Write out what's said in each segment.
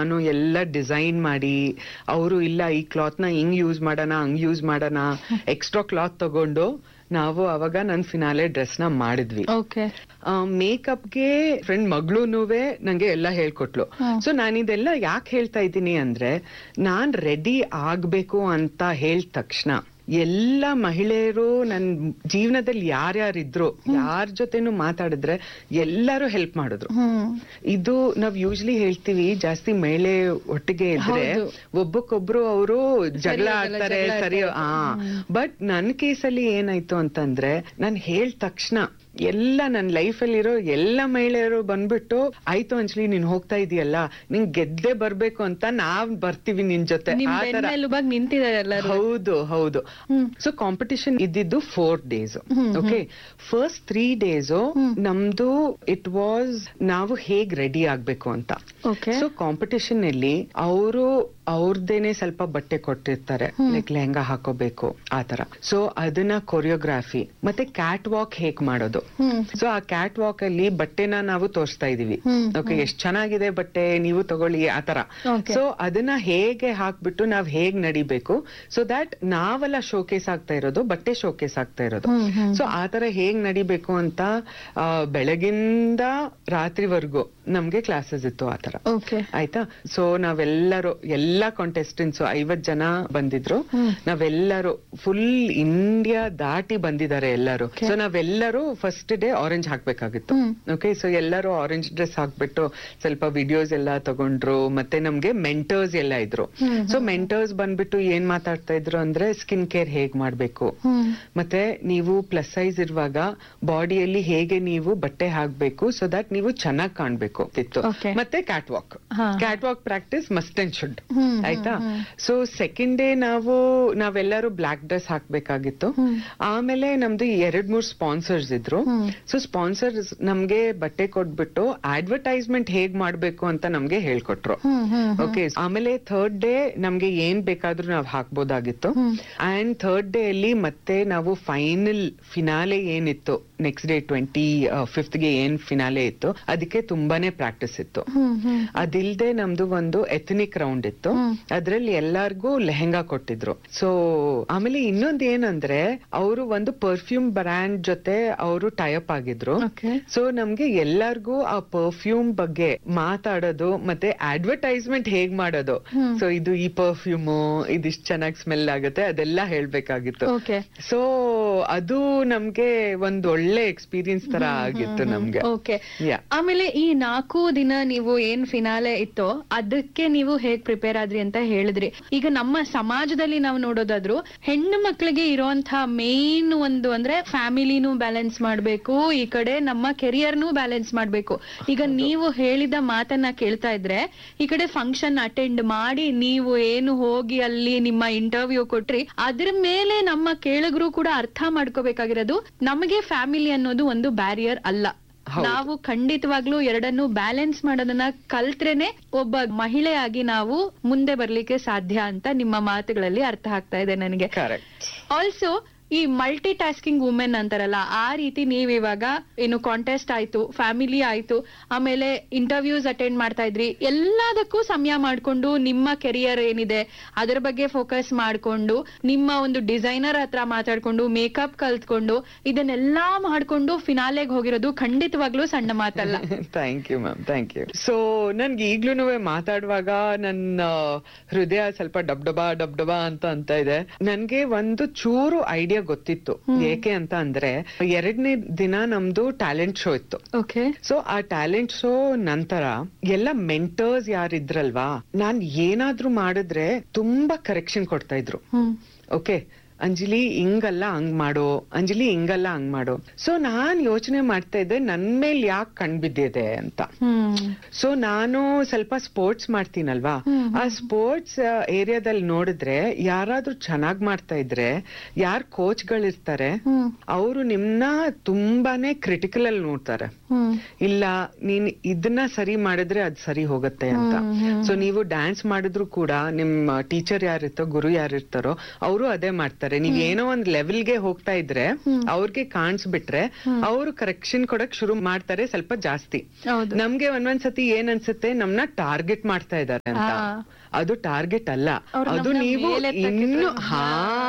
ನಾನು ಎಲ್ಲ ಡಿಸೈನ್ ಮಾಡಿ ಅವರು ಇಲ್ಲ ಈ ಕ್ಲಾತ್ ನ ಹಿಂಗ್ ಯೂಸ್ ಮಾಡೋಣ ಹಂಗ್ ಯೂಸ್ ಮಾಡೋಣ ಎಕ್ಸ್ಟ್ರಾ ಕ್ಲಾತ್ ತಗೊಂಡು ನಾವು ಅವಾಗ ನನ್ ಫಿನಾಲೆ ಡ್ರೆಸ್ ನ ಮಾಡಿದ್ವಿ ಓಕೆ ಮೇಕಪ್ಗೆ ಫ್ರೆಂಡ್ ಮಗಳೂನುವೆ ನಂಗೆ ಎಲ್ಲ ಹೇಳ್ಕೊಟ್ಲು ಸೊ ನಾನು ಇದೆಲ್ಲ ಯಾಕೆ ಹೇಳ್ತಾ ಇದ್ದೀನಿ ಅಂದ್ರೆ ನಾನ್ ರೆಡಿ ಆಗ್ಬೇಕು ಅಂತ ಹೇಳಿದ ತಕ್ಷಣ ಎಲ್ಲ ಮಹಿಳೆಯರು ನನ್ ಜೀವನದಲ್ಲಿ ಯಾರ್ಯಾರಿದ್ರು ಯಾರ ಜೊತೆನೂ ಮಾತಾಡಿದ್ರೆ ಎಲ್ಲರೂ ಹೆಲ್ಪ್ ಮಾಡಿದ್ರು ಹ್ಮ್ ಇದು ನಾವ್ ಯೂಶ್ಲಿ ಹೇಳ್ತೀವಿ ಜಾಸ್ತಿ ಮಹಿಳೆ ಒಟ್ಟಿಗೆ ಇದ್ರೆ ಹೌದು. ಒಬ್ಬಕ್ಕೊಬ್ರು ಅವರು ಜಗಳ ಹೋಗಲ್ಲ, ಆಡ್ತಾರೆ ಜಗಳ ಸರಿ ಆಡ್ತಾರೆ. ಆ ಬಟ್ ನನ್ ಕೇಸಲ್ಲಿ ಏನಾಯ್ತು ಅಂತಂದ್ರೆ ನಾನ್ ಹೇಳ್ ತಕ್ಷಣ ಎಲ್ಲ ನನ್ನ ಲೈಫಲ್ಲಿರೋ ಎಲ್ಲ ಮಹಿಳೆಯರು ಬಂದ್ಬಿಟ್ಟು ಆಯ್ತು ಅಂಜಲಿ ನೀನ್ ಹೋಗ್ತಾ ಇದೀಯಲ್ಲ ನಿನ್ ಗೆದ್ದೆ ಬರ್ಬೇಕು ಅಂತ ನಾವ್ ಬರ್ತೀವಿ ನಿನ್ ಜೊತೆ ನಿಮ್ ಆ ತರ ಬೆನ್ನೆಲುಬಾಗ್ ನಿಂತಿದ್ದಾರೆ ಎಲ್ಲರೂ ಹೌದು ಹೌದು ಸೊ ಕಾಂಪಿಟಿಷನ್ ಇದ್ದಿದ್ದು four days okay first three days ನಮ್ದು ಇಟ್ ವಾಸ್ ನಾವು ಹೇಗ್ ರೆಡಿ ಆಗ್ಬೇಕು ಅಂತ ಓಕೆ ಸೊ ಕಾಂಪಿಟಿಷನ್ ಅಲ್ಲಿ ಅವರು ಅವ್ರದ್ದೇನೆ ಸ್ವಲ್ಪ ಬಟ್ಟೆ ಕೊಟ್ಟಿರ್ತಾರೆ ಲೈಕ್ ಲೆಹಂಗಾ ಹಾಕೋಬೇಕು ಆತರ ಸೊ ಅದನ್ನ ಕೊರಿಯೋಗ್ರಾಫಿ ಮತ್ತೆ ಕ್ಯಾಟ್ ವಾಕ್ ಹೇಗ್ ಮಾಡೋದು ಹ್ಮ್ ಸೊ ಆ ಕ್ಯಾಟ್ ವಾಕ್ ಅಲ್ಲಿ ಬಟ್ಟೆನ ನಾವು ತೋರಿಸ್ತಾ ಇದೀವಿ ಹ್ಮ್, ಓಕೆ ಎಷ್ಟ್ ಚೆನ್ನಾಗಿದೆ ಬಟ್ಟೆ ನೀವು ತಗೊಳ್ಳಿ ಆತರ Okay. ಸೊ ಅದನ್ನ ಹೇಗೆ ಹಾಕ್ಬಿಟ್ಟು ನಾವ್ ಹೇಗ್ ನಡಿಬೇಕು ಸೊ ದಟ್ ನಾವೆಲ್ಲ ಶೋಕೇಸ್ ಆಗ್ತಾ ಇರೋದು ಬಟ್ಟೆ ಶೋಕೇಸ್ ಆಗ್ತಾ ಇರೋದು ಹ್ಮ್, ಹ್ಮ್. ಸೊ ಆತರ ಹೇಗ್ ನಡಿಬೇಕು ಅಂತ ಆ, ಬೆಳಗಿಂದ ರಾತ್ರಿವರೆಗೂ ನಮ್ಗೆ ಕ್ಲಾಸಸ್ ಇತ್ತು ಆತರ ಓಕೆ ಆಯ್ತಾ ಸೊ ನಾವೆಲ್ಲರೂ ಎಲ್ಲಾ ಕಾಂಟೆಸ್ಟೆಂಟ್ಸ್ ಐವತ್ ಜನ ಬಂದಿದ್ರು ನಾವೆಲ್ಲರೂ ಫುಲ್ ಇಂಡಿಯಾ ದಾಟಿ ಬಂದಿದ್ದಾರೆ ಎಲ್ಲರೂ ಸೊ ನಾವೆಲ್ಲರೂ ಫಸ್ಟ್ ಡೇ ಆರೆಂಜ್ ಹಾಕ್ಬೇಕಾಗಿತ್ತು ಓಕೆ ಸೊ ಎಲ್ಲರೂ ಆರೆಂಜ್ ಡ್ರೆಸ್ ಹಾಕ್ಬಿಟ್ಟು ಸ್ವಲ್ಪ ವಿಡಿಯೋಸ್ ಎಲ್ಲ ತಗೊಂಡ್ರು ಮತ್ತೆ ನಮ್ಗೆ ಮೆಂಟರ್ಸ್ ಎಲ್ಲ ಇದ್ರು ಸೊ ಮೆಂಟರ್ಸ್ ಬಂದ್ಬಿಟ್ಟು ಏನ್ ಮಾತಾಡ್ತಾ ಇದ್ರು ಅಂದ್ರೆ ಸ್ಕಿನ್ ಕೇರ್ ಹೇಗ್ ಮಾಡ್ಬೇಕು ಹ್ಮ್ ಮತ್ತೆ ನೀವು ಪ್ಲಸ್ ಸೈಜ್ ಇರುವಾಗ ಬಾಡಿಯಲ್ಲಿ ಹೇಗೆ ನೀವು ಬಟ್ಟೆ ಹಾಕ್ಬೇಕು ಸೊ ದಟ್ ನೀವು ಚೆನ್ನಾಗಿ ಕಾಣ್ಬೇಕು ಇತ್ತು Okay. ಮತ್ತೆ ಕ್ಯಾಟ್ ವಾಕ್ ಹಾ. Cat walk practice must and should hmm, ಆಯ್ತಾ ಸೊ ಸೆಕೆಂಡ್ ಡೇ ನಾವು ನಾವೆಲ್ಲರೂ ಬ್ಲಾಕ್ ಡ್ರೆಸ್ ಹಾಕ್ಬೇಕಾಗಿತ್ತು ಆಮೇಲೆ ನಮ್ದು ಎರಡ್ ಮೂರ್ ಸ್ಪಾನ್ಸರ್ಸ್ ಇದ್ರು ಸೊ ಸ್ಪಾನ್ಸರ್ಸ್ ನಮ್ಗೆ ಬಟ್ಟೆ ಕೊಟ್ಬಿಟ್ಟು ಅಡ್ವರ್ಟೈಸ್ಮೆಂಟ್ ಹೇಗ್ ಮಾಡ್ಬೇಕು ಅಂತ ನಮ್ಗೆ ಹೇಳ್ಕೊಟ್ರು ಹ್ಮ್ ಹ್ಮ್ ಓಕೆ ಆಮೇಲೆ ಥರ್ಡ್ ಡೇ ನಮ್ಗೆ ಏನ್ ಬೇಕಾದ್ರೂ ನಾವ್ ಹಾಕ್ಬೋದಾಗಿತ್ತು ಅಂಡ್ ಥರ್ಡ್ ಡೇ ಅಲ್ಲಿ ಮತ್ತೆ ನಾವು ಫೈನಲ್ ಫಿನಾಲೆ ಏನಿತ್ತು ನೆಕ್ಸ್ಟ್ ಡೇ ಟ್ವೆಂಟಿ ಫಿಫ್ತ್ ಗೆ ಏನ್ ಫಿನಾಲೆ ಇತ್ತು ಅದಕ್ಕೆ ತುಂಬಾನೇ ಪ್ರಾಕ್ಟೀಸ್ ಇತ್ತು ಹ್ಮ್ ಹ್ಮ್ ಅದಿಲ್ದೆ ನಮ್ದು ಒಂದು ಎಥನಿಕ್ ರೌಂಡ್ ಇತ್ತು ಅದ್ರಲ್ಲಿ ಎಲ್ಲಾರ್ಗೂ ಲೆಹಂಗಾ ಕೊಟ್ಟಿದ್ರು ಸೊ ಆಮೇಲೆ ಇನ್ನೊಂದ್ ಏನಂದ್ರೆ ಅವರು ಒಂದು ಪರ್ಫ್ಯೂಮ್ ಬ್ರ್ಯಾಂಡ್ ಜೊತೆ ಅವರು ಟೈಅಪ್ ಆಗಿದ್ರು ಓಕೆ ಸೊ ನಮ್ಗೆ ಎಲ್ಲಾರ್ಗೂ ಆ ಪರ್ಫ್ಯೂಮ್ ಬಗ್ಗೆ ಮಾತಾಡೋದು ಮತ್ತೆ ಅಡ್ವರ್ಟೈಸ್ಮೆಂಟ್ ಹೇಗ್ ಮಾಡೋದು ಸೊ ಇದು ಈ ಪರ್ಫ್ಯೂಮ್ ಇದಿಷ್ಟು ಚೆನ್ನಾಗಿ ಸ್ಮೆಲ್ ಆಗುತ್ತೆ ಅದೆಲ್ಲ ಹೇಳ್ಬೇಕಾಗಿತ್ತು ಓಕೆ ಸೊ ಅದು ನಮ್ಗೆ ಒಂದ್ ಒಳ್ಳೆ ಎಕ್ಸ್ಪೀರಿಯನ್ಸ್ ತರ ಆಗಿತ್ತು ನಮ್ಗೆ ಓಕೆ ಯಾ ಆಮೇಲೆ ಈ ನಾಲ್ಕು ದಿನ ನೀವು ಏನ್ ಫಿನಾಲೆ ಇತ್ತೋ ಅದಕ್ಕೆ ನೀವು ಹೇಗ್ ಪ್ರಿಪೇರ್ ಆದ್ರಿ ಅಂತ ಹೇಳಿದ್ರಿ ಈಗ ನಮ್ಮ ಸಮಾಜದಲ್ಲಿ ನಾವು ನೋಡೋದಾದ್ರು ಹೆಣ್ಣು ಮಕ್ಕಳಿಗೆ ಇರುವಂತಹ ಮೇನ್ ಒಂದು ಅಂದ್ರೆ ಫ್ಯಾಮಿಲಿನೂ ಬ್ಯಾಲೆನ್ಸ್ ಮಾಡ್ಬೇಕು ಈ ಕಡೆ ನಮ್ಮ ಕೆರಿಯರ್ನೂ ಬ್ಯಾಲೆನ್ಸ್ ಮಾಡ್ಬೇಕು ಈಗ ನೀವು ಹೇಳಿದ ಮಾತನ್ನ ಕೇಳ್ತಾ ಇದ್ರೆ ಈ ಕಡೆ ಫಂಕ್ಷನ್ ಅಟೆಂಡ್ ಮಾಡಿ ನೀವು ಏನು ಹೋಗಿ ಅಲ್ಲಿ ನಿಮ್ಮ ಇಂಟರ್ವ್ಯೂ ಕೊಟ್ರಿ ಅದ್ರ ಮೇಲೆ ನಮ್ಮ ಕೇಳಿದ್ರು ಕೂಡ ಅರ್ಥ ಮಾಡ್ಕೋಬೇಕಾಗಿರೋದು ನಮಗೆ ಫ್ಯಾಮಿಲಿ ಅನ್ನೋದು ಒಂದು ಬ್ಯಾರಿಯರ್ ಅಲ್ಲ ನಾವು ಖಂಡಿತವಾಗ್ಲೂ ಎರಡನ್ನು ಬ್ಯಾಲೆನ್ಸ್ ಮಾಡೋದನ್ನ ಕಲ್ತ್ರೇನೆ ಒಬ್ಬ ಮಹಿಳೆಯಾಗಿ ನಾವು ಮುಂದೆ ಬರ್ಲಿಕ್ಕೆ ಸಾಧ್ಯ ಅಂತ ನಿಮ್ಮ ಮಾತುಗಳಲ್ಲಿ ಅರ್ಥ ಆಗ್ತಾ ಇದೆ ನನಗೆ ಕರೆಕ್ಟ್ ಆಲ್ಸೋ ಈ ಮಲ್ಟಿ ಟಾಸ್ಕಿಂಗ್ ವುಮೆನ್ ಅಂತಾರಲ್ಲ ಆ ರೀತಿ ನೀವ್ ಇವಾಗ ಏನು ಕಾಂಟೆಸ್ಟ್ ಆಯ್ತು ಫ್ಯಾಮಿಲಿ ಆಯ್ತು ಆಮೇಲೆ ಇಂಟರ್ವ್ಯೂಸ್ ಅಟೆಂಡ್ ಮಾಡ್ತಾ ಇದ್ರಿ ಎಲ್ಲದಕ್ಕೂ ಸಮಯ ಮಾಡ್ಕೊಂಡು ನಿಮ್ಮ ಕೆರಿಯರ್ ಏನಿದೆ ಅದರ ಬಗ್ಗೆ ಫೋಕಸ್ ಮಾಡ್ಕೊಂಡು ನಿಮ್ಮ ಒಂದು ಡಿಸೈನರ್ ಹತ್ರ ಮಾತಾಡ್ಕೊಂಡು ಮೇಕಪ್ ಕಲ್ತ್ಕೊಂಡು ಇದನ್ನೆಲ್ಲಾ ಮಾಡ್ಕೊಂಡು ಫಿನಾಲೆಗೆ ಹೋಗಿರೋದು ಖಂಡಿತವಾಗ್ಲೂ ಸಣ್ಣ ಮಾತಲ್ಲ thank you ma'am thank you so ನನ್ಗೆ ಈಗ್ಲೂ ಮಾತಾಡುವಾಗ ನನ್ನ ಹೃದಯ ಸ್ವಲ್ಪ ಡಬ್ ಡಬಾ ಡಬ್ ಡಬಾ ಅಂತ ಅಂತ ಇದೆ ನನ್ಗೆ ಒಂದು ಚೂರು ಐಡಿಯಾ ಗೊತ್ತಿತ್ತು ಏಕೆ ಅಂತ ಅಂದ್ರೆ ಎರಡನೇ ದಿನ ನಮ್ದು ಟ್ಯಾಲೆಂಟ್ ಶೋ ಇತ್ತು ಓಕೆ ಸೊ ಆ ಟ್ಯಾಲೆಂಟ್ ಶೋ ನಂತರ ಎಲ್ಲ ಮೆಂಟರ್ಸ್ ಯಾರಿದ್ರಲ್ವಾ ನಾನ್ ಏನಾದ್ರೂ ಮಾಡಿದ್ರೆ ತುಂಬಾ ಕರೆಕ್ಷನ್ ಕೊಡ್ತಾ ಇದ್ರು ಹ್ಮ್ ಓಕೆ ಅಂಜಲಿ ಹಿಂಗಲ್ಲ ಹಂಗ್ ಮಾಡು ಅಂಜಲಿ ಹಿಂಗಲ್ಲ ಹಂಗ್ ಮಾಡು ಸೊ ನಾನ್ ಯೋಚನೆ ಮಾಡ್ತಾ ಇದ್ದೆ ನನ್ ಮೇಲ್ ಯಾಕೆ ಕಣ್ಬಿದ್ದಿದೆ ಅಂತ ಹ್ಮ್ ಸೊ ನಾನು ಸ್ವಲ್ಪ ಸ್ಪೋರ್ಟ್ಸ್ ಮಾಡ್ತೀನಲ್ವಾ ಆ ಸ್ಪೋರ್ಟ್ಸ್ ಏರಿಯಾದಲ್ಲಿ ನೋಡಿದ್ರೆ ಯಾರಾದ್ರೂ ಚೆನ್ನಾಗ್ ಮಾಡ್ತಾ ಇದ್ರೆ ಯಾರ್ ಕೋಚ್ಗಳಿರ್ತಾರೆ ಹ್ಮ್ ಅವರು ನಿಮ್ನ ತುಂಬಾನೇ ಕ್ರಿಟಿಕಲ್ ಅಲ್ಲಿ ನೋಡ್ತಾರೆ ಹ್ಮ್ ಇಲ್ಲ ನೀನ್ ಇದನ್ನ ಸರಿ ಮಾಡಿದ್ರೆ ಅದ್ ಸರಿ ಹೋಗುತ್ತೆ ಅಂತ ಸೊ ನೀವು ಡ್ಯಾನ್ಸ್ ಮಾಡಿದ್ರು ಕೂಡ ನಿಮ್ ಟೀಚರ್ ಯಾರಿರ್ತೋ ಗುರು ಯಾರಿರ್ತಾರೋ ಅವರು ಅದೇ ಮಾಡ್ತಾರೆ ಇದ್ದಾರೆ ನೀವ್ ಏನೋ ಒಂದ್ ಲೆವೆಲ್ಗೆ ಹೋಗ್ತಾ ಇದ್ರೆ ಅವ್ರಿಗೆ ಕಾಣಿಸ್ಬಿಟ್ರೆ ಅವರು ಕರೆಕ್ಷನ್ ಕೊಡಕ್ ಶುರು ಮಾಡ್ತಾರೆ ಸ್ವಲ್ಪ ಜಾಸ್ತಿ ಹೌದು ನಮ್ಗೆ ಒಂದೊಂದ್ಸತಿ ಏನ್ ಅನ್ಸುತ್ತೆ ನಮ್ನ ಟಾರ್ಗೆಟ್ ಮಾಡ್ತಾ ಇದ್ದಾರೆ ಅಂತ ಹಾ. ಅದು ಟಾರ್ಗೆಟ್ ಅಲ್ಲ ಅವ್ರು ಅದು ನಮ್ನ ನೀವು ಮೇಲೆ ಇನ್ನು ತಗ್ಗಿದ್ರೆ- ಹಾ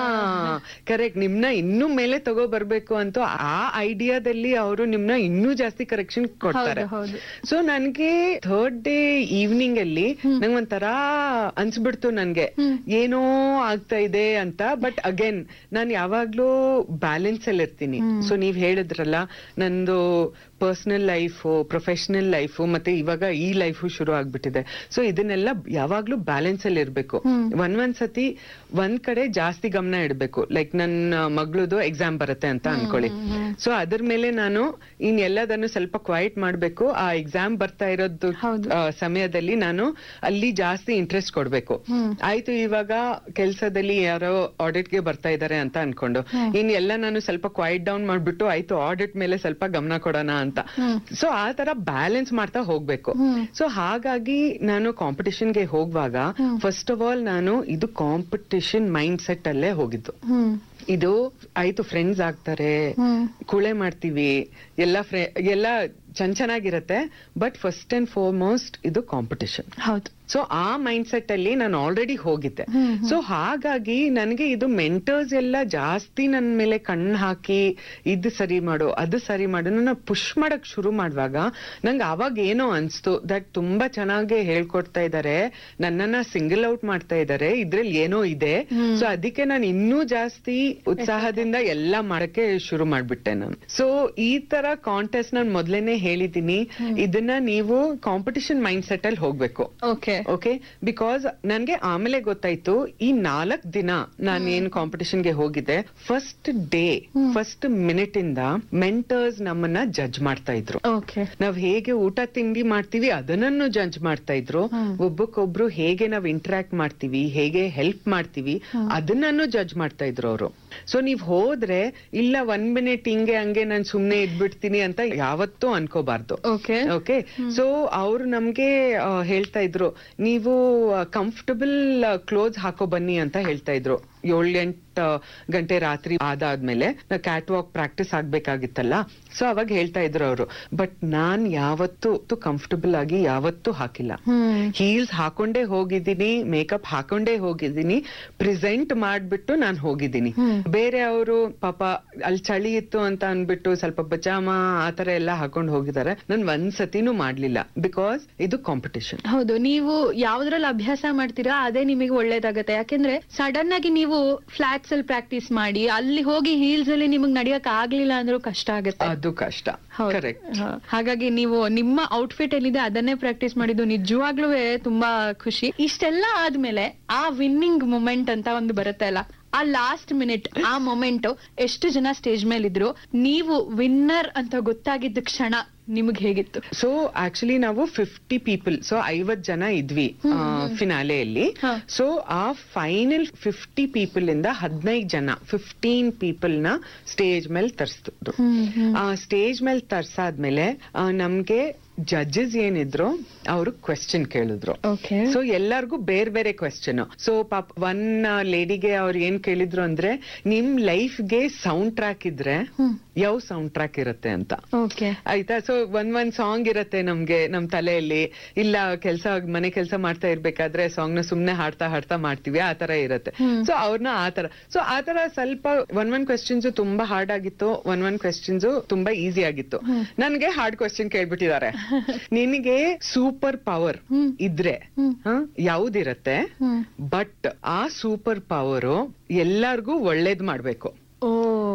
ಕರೆಕ್ಟ್ ನಿಮ್ನ ಇನ್ನೂ ಮೇಲೆ ತಗೋ ಬರ್ಬೇಕು ಅಂತ ಆ ಐಡಿಯಾದಲ್ಲಿ ಅವರು ನಿಮ್ನ ಇನ್ನೂ ಜಾಸ್ತಿ ಕರೆಕ್ಷನ್ ಕೊಡ್ತಾರೆ ಹೌದು, ಹೌದು. ಸೊ ನನ್ಗೆ ಥರ್ಡ್ ಡೇ ಈವ್ನಿಂಗ್ ಅಲ್ಲಿ ನಂಗ್ ಒಂಥರ ಅನ್ಸ್ಬಿಡ್ತು ನನ್ಗೆ ಏನೋ ಆಗ್ತಾ ಇದೆ ಅಂತ ಬಟ್ ಅಗೇನ್ ನಾನ್ ಯಾವಾಗ್ಲೂ ಬ್ಯಾಲೆನ್ಸ್ ಅಲ್ಲಿ ಇರ್ತೀನಿ ಸೊ ನೀವ್ ಹೇಳಿದ್ರಲ್ಲ ನಂದು ಪರ್ಸನಲ್ ಲೈಫು ಪ್ರೊಫೆಷನಲ್ ಲೈಫು ಮತ್ತೆ ಇವಾಗ ಈ ಲೈಫು ಶುರು ಆಗ್ಬಿಟ್ಟಿದೆ ಸೊ ಇದನ್ನೆಲ್ಲ ಯಾವಾಗ್ಲೂ ಬ್ಯಾಲೆನ್ಸ್ ಅಲ್ಲಿ ಇರ್ಬೇಕು ಒಂದ್ ಒಂದ್ ಸತಿ ಒಂದ್ ಕಡೆ ಜಾಸ್ತಿ ಗಮನ ಇಡ್ಬೇಕು ಲೈಕ್ ನನ್ನ ಮಗಳದು ಎಕ್ಸಾಮ್ ಬರುತ್ತೆ ಅಂತ ಅನ್ಕೊಳ್ಳಿ ಸೊ ಅದ್ರ ಮೇಲೆ ನಾನು ಇನ್ ಎಲ್ಲದನ್ನು ಸ್ವಲ್ಪ ಕ್ವೈಟ್ ಮಾಡ್ಬೇಕು ಆ ಎಕ್ಸಾಮ್ ಬರ್ತಾ ಇರೋದು ಹೌದು. ಆ, ಸಮಯದಲ್ಲಿ ನಾನು ಅಲ್ಲಿ ಜಾಸ್ತಿ ಇಂಟ್ರೆಸ್ಟ್ ಕೊಡ್ಬೇಕು ಆಯ್ತು ಇವಾಗ ಕೆಲ್ಸದಲ್ಲಿ ಯಾರೋ ಆಡಿಟ್ ಗೆ ಬರ್ತಾ ಇದಾರೆ ಅಂತ ಅನ್ಕೊಂಡು ಇನ್ ಎಲ್ಲ ನಾನು ಸ್ವಲ್ಪ ಕ್ವೈಟ್ ಡೌನ್ ಮಾಡ್ಬಿಟ್ಟು ಆಯ್ತು ಆಡಿಟ್ ಮೇಲೆ ಸ್ವಲ್ಪ ಗಮನ ಕೊಡೋಣ ಅಂತ ಸೊ ಆ ತರ ಬ್ಯಾಲೆನ್ಸ್ ಮಾಡ್ತಾ ಹೋಗ್ಬೇಕು ಸೊ ಹಾಗಾಗಿ ನಾನು ಕಾಂಪಿಟಿಷನ್ ಗೆ ಹೋಗುವಾಗ ಫಸ್ಟ್ ಆಫ್ ಆಲ್ ನಾನು ಇದು ಕಾಂಪಿಟಿಷನ್ ಮೈಂಡ್ ಸೆಟ್ ಅಲ್ಲೇ ಹೋಗಿದ್ದು ಹ್ಮ್ ಇದು ಆಯ್ತು ಫ್ರೆಂಡ್ಸ್ ಆಗ್ತಾರೆ ಹ್ಮ್ ಕುಳೆ ಮಾಡ್ತೀವಿ ಎಲ್ಲ ಫ್ರೆ ಎಲ್ಲ ಚೆನ್ನ ಚೆನ್ನಾಗಿರತ್ತೆ ಬಟ್ ಫಸ್ಟ್ ಅಂಡ್ ಫಾರ್ಮೋಸ್ಟ್ ಇದು ಕಾಂಪಿಟಿಷನ್ ಹೌದು ಸೊ ಆ ಮೈಂಡ್ ಸೆಟ್ ಅಲ್ಲಿ ನಾನು ಆಲ್ರೆಡಿ ಹೋಗಿದ್ದೆ ಸೊ ಹಾಗಾಗಿ ನನಗೆ ಇದು ಮೆಂಟರ್ಸ್ ಎಲ್ಲ ಜಾಸ್ತಿ ನನ್ನ ಮೇಲೆ ಕಣ್ಣು ಹಾಕಿ ಇದು ಸರಿ ಮಾಡು ಅದು ಸರಿ ಮಾಡು ನನ್ನ ಪುಷ್ ಮಾಡಕ್ ಶುರು ಮಾಡುವಾಗ ನಂಗೆ ಅವಾಗ ಏನೋ ಅನ್ಸ್ತು ದಟ್ ತುಂಬಾ ಚೆನ್ನಾಗಿ ಹೇಳ್ಕೊಡ್ತಾ ಇದ್ದಾರೆ ನನ್ನನ್ನ ಸಿಂಗಲ್ ಔಟ್ ಮಾಡ್ತಾ ಇದ್ದಾರೆ ಇದ್ರಲ್ಲಿ ಏನೋ ಇದೆ ಸೊ ಅದಕ್ಕೆ ನಾನು ಇನ್ನೂ ಜಾಸ್ತಿ ಉತ್ಸಾಹದಿಂದ ಎಲ್ಲ ಮಾಡಕ್ಕೆ ಶುರು ಮಾಡ್ಬಿಟ್ಟೆ ನಾನು ಸೊ ಈ ತರ ಕಾಂಟೆಸ್ಟ್ ನಾನು ಮೊದ್ಲೇನೆ ಹೇಳಿದೀನಿ ಇದನ್ನ ನೀವು ಕಾಂಪಿಟಿಷನ್ ಮೈಂಡ್ ಸೆಟ್ ಅಲ್ಲಿ ಹೋಗ್ಬೇಕು ಓಕೆ ಓಕೆ ಬಿಕಾಸ್ ನನ್ಗೆ ಆಮೇಲೆ ಗೊತ್ತಾಯ್ತು ಈ ನಾಲ್ಕ್ ದಿನ ನಾನು ಏನ್ ಕಾಂಪಿಟಿಷನ್ ಗೆ ಹೋಗಿದ್ದೆ ಫಸ್ಟ್ ಡೇ ಫಸ್ಟ್ ಮಿನಿಟ್ ಇಂದ ಮೆಂಟರ್ಸ್ ನಮ್ಮನ್ನ ಜಡ್ಜ್ ಮಾಡ್ತಾ ಇದ್ರು ಓಕೆ ನಾವ್ ಹೇಗೆ ಊಟ ತಿಂಡಿ ಮಾಡ್ತೀವಿ ಅದನ್ನನ್ನು ಜಡ್ಜ್ ಮಾಡ್ತಾ ಇದ್ರು ಒಬ್ಬಕ್ಕೊಬ್ರು ಹೇಗೆ ನಾವ್ ಇಂಟರಾಕ್ಟ್ ಮಾಡ್ತೀವಿ ಹೇಗೆ ಹೆಲ್ಪ್ ಮಾಡ್ತೀವಿ ಅದನ್ನನ್ನು ಜಡ್ಜ್ ಮಾಡ್ತಾ ಇದ್ರು ಅವರು ಸೊ ನೀವ್ ಹೋದ್ರೆ ಇಲ್ಲ ಒನ್ ಮಿನಿಟ್ ಹಿಂಗೆ ಹಂಗೆ ನಾನ್ ಸುಮ್ನೆ ಇದ್ಬಿಡ್ತೀನಿ ಅಂತ ಯಾವತ್ತೂ ಅನ್ಕೋಬಾರ್ದು ಓಕೆ ಓಕೆ ಸೊ ಅವ್ರು ನಮ್ಗೆ ಆ, ಹೇಳ್ತಾ ಇದ್ರು ನೀವು ಕಂಫರ್ಟಬಲ್ ಕ್ಲೋಸ್ ಹಾಕೋ ಬನ್ನಿ ಅಂತ ಹೇಳ್ತಾ ಇದ್ರು ಏಳ್ ಎಂಟು ಗಂಟೆ ರಾತ್ರಿ ಆದಾದ್ಮೇಲೆ ಕ್ಯಾಟ್ ವಾಕ್ ಪ್ರಾಕ್ಟೀಸ್ ಆಗ್ಬೇಕಾಗಿತ್ತಲ್ಲ ಸೊ ಅವಾಗ ಹೇಳ್ತಾ ಇದ್ರು ಅವರು ಬಟ್ ನಾನ್ ಯಾವತ್ತೂ ಕಂಫರ್ಟಬಲ್ ಆಗಿ ಯಾವತ್ತೂ ಹಾಕಿಲ್ಲ ಹ್ಮ್ ಹೀಲ್ಸ್ ಹಾಕೊಂಡೇ ಹೋಗಿದ್ದೀನಿ ಮೇಕಪ್ ಹಾಕೊಂಡೇ ಹೋಗಿದ್ದೀನಿ ಪ್ರೆಸೆಂಟ್ ಮಾಡ್ಬಿಟ್ಟು ನಾನು ಹೋಗಿದ್ದೀನಿ ಬೇರೆ ಅವರು ಪಾಪ ಅಲ್ಲಿ ಚಳಿ ಇತ್ತು ಅಂತ ಅನ್ಬಿಟ್ಟು ಸ್ವಲ್ಪ ಪಜಾಮ ಆತರ ಎಲ್ಲ ಹಾಕೊಂಡ್ ಹೋಗಿದ್ದಾರೆ ನಾನು ಒಂದ್ ಸತಿನೂ ಮಾಡ್ಲಿಲ್ಲ ಬಿಕಾಸ್ ಇದು ಕಾಂಪಿಟಿಷನ್ ಹೌದು ನೀವು ಯಾವ್ದ್ರಲ್ಲಿ ಅಭ್ಯಾಸ ಮಾಡ್ತೀರಾ ಅದೇ ನಿಮಗೆ ಒಳ್ಳೇದಾಗತ್ತೆ ಯಾಕೆಂದ್ರೆ ಸಡನ್ ಆಗಿ ನೀವು ಫ್ಲಾಟ್ಸ್ ಅಲ್ಲಿ ಪ್ರಾಕ್ಟೀಸ್ ಮಾಡಿ ಅಲ್ಲಿ ಹೋಗಿ ಹೀಲ್ಸ್ ಅಲ್ಲಿ ನಿಮಗ್ ನಡಿಯಕ್ ಆಗ್ಲಿಲ್ಲ ಅಂದ್ರೂ ಕಷ್ಟ ಆಗುತ್ತೆ ಅದು ಕಷ್ಟ ಹೌದು. ಕರೆಕ್ಟ್ ಹ. ಹಾಗಾಗಿ ನೀವು ನಿಮ್ಮ ಔಟ್ಫಿಟ್ ಏನಿದೆ ಅದನ್ನೇ ಪ್ರಾಕ್ಟೀಸ್ ಮಾಡಿದ್ದು ನಿಜವಾಗ್ಲೂ ತುಂಬಾ ಖುಷಿ ಇಷ್ಟೆಲ್ಲ ಆದ್ಮೇಲೆ ಆ ವಿನ್ನಿಂಗ್ ಮೂಮೆಂಟ್ ಅಂತ ಒಂದು ಬರುತ್ತೆ ಅಲ್ಲ ಆ ಲಾಸ್ಟ್ ಮಿನಿಟ್ ಆ ಮೊಮೆಂಟ್ ಎಷ್ಟು ಜನ ಸ್ಟೇಜ್ ಮೇಲೆ ಇದ್ರು ನೀವು ವಿನ್ನರ್ ಅಂತ ಗೊತ್ತಾಗಿದ್ದ ಕ್ಷಣ ನಿಮಗ್ ಹೇಗಿತ್ತು ಸೊ ಆಕ್ಚುಲಿ ನಾವು ಫಿಫ್ಟಿ ಪೀಪಲ್ ಸೊ ಐವತ್ ಜನ ಇದ್ವಿ ಫಿನಾಲೆಯಲ್ಲಿ ಹ. ಸೊ ಆ ಫೈನಲ್ ಫಿಫ್ಟಿ ಪೀಪಲ್ ಇಂದ ಹದಿನೈದು ಜನ ಫಿಫ್ಟೀನ್ ಪೀಪಲ್ ನ ಸ್ಟೇಜ್ ಮೇಲೆ ತರಿಸ್ತಿದ್ರು ಆ ಸ್ಟೇಜ್ ಮೇಲೆ ತರ್ಸಾದ್ಮೇಲೆ ಆ, ನಮ್ಗೆ ಜಡ್ಜಸ್ ಏನಿದ್ರು ಅವರು ಕ್ವೆಶ್ಚನ್ ಕೇಳಿದ್ರು ಓಕೆ ಸೊ ಎಲ್ಲಾರ್ಗು ಬೇರೆ ಬೇರೆ ಕ್ವೆಶ್ಚನ್ ಸೊ ಪಾಪ ಒನ್ ಲೇಡಿಗೆ ಅವ್ರು ಏನ್ ಕೇಳಿದ್ರು ಅಂದ್ರೆ ನಿಮ್ ಲೈಫ್ಗೆ ಸೌಂಡ್ ಟ್ರ್ಯಾಕ್ ಇದ್ರೆ ಯಾವ ಸೌಂಡ್ ಟ್ರ್ಯಾಕ್ ಇರುತ್ತೆ ಅಂತ ಓಕೆ ಆಯ್ತಾ ಸೊ ಒಂದ್ ಒಂದ್ ಸಾಂಗ್ ಇರತ್ತೆ ನಮ್ಗೆ ನಮ್ ತಲೆಯಲ್ಲಿ ಇಲ್ಲ ಕೆಲ್ಸ ಮನೆ ಕೆಲ್ಸ ಮಾಡ್ತಾ ಇರ್ಬೇಕಾದ್ರೆ ಸಾಂಗ್ ನ ಸುಮ್ನೆ ಹಾಡ್ತಾ ಹಾಡ್ತಾ ಮಾಡ್ತೀವಿ ಆ ತರ ಇರತ್ತೆ ಸೊ ಅವ್ರನ್ನ ಆ ತರ ಸೊ ಆ ತರ ಸ್ವಲ್ಪ ಒನ್ ಒನ್ ಕ್ವೆಶ್ಚನ್ಸ್ ತುಂಬಾ ಹಾರ್ಡ್ ಆಗಿತ್ತು ಒನ್ ಒನ್ ಕ್ವೆಶ್ಚನ್ಸ್ ತುಂಬಾ ಈಸಿ ಆಗಿತ್ತು ನನ್ಗೆ ಹಾರ್ಡ್ ಕ್ವೆಶ್ಚನ್ ಕೇಳ್ಬಿಟ್ಟಿದ್ದಾರೆ ನಿನಗೆ ಸೂಪರ್ ಪವರ್ ಇದ್ರೆ ಹ, ಯಾವ್ದಿರತ್ತೆ ಹ್ಮ್. ಬಟ್ ಆ ಸೂಪರ್ ಪವರು ಎಲ್ಲಾರ್ಗೂ ಒಳ್ಳೇದ್ ಮಾಡ್ಬೇಕು ಓ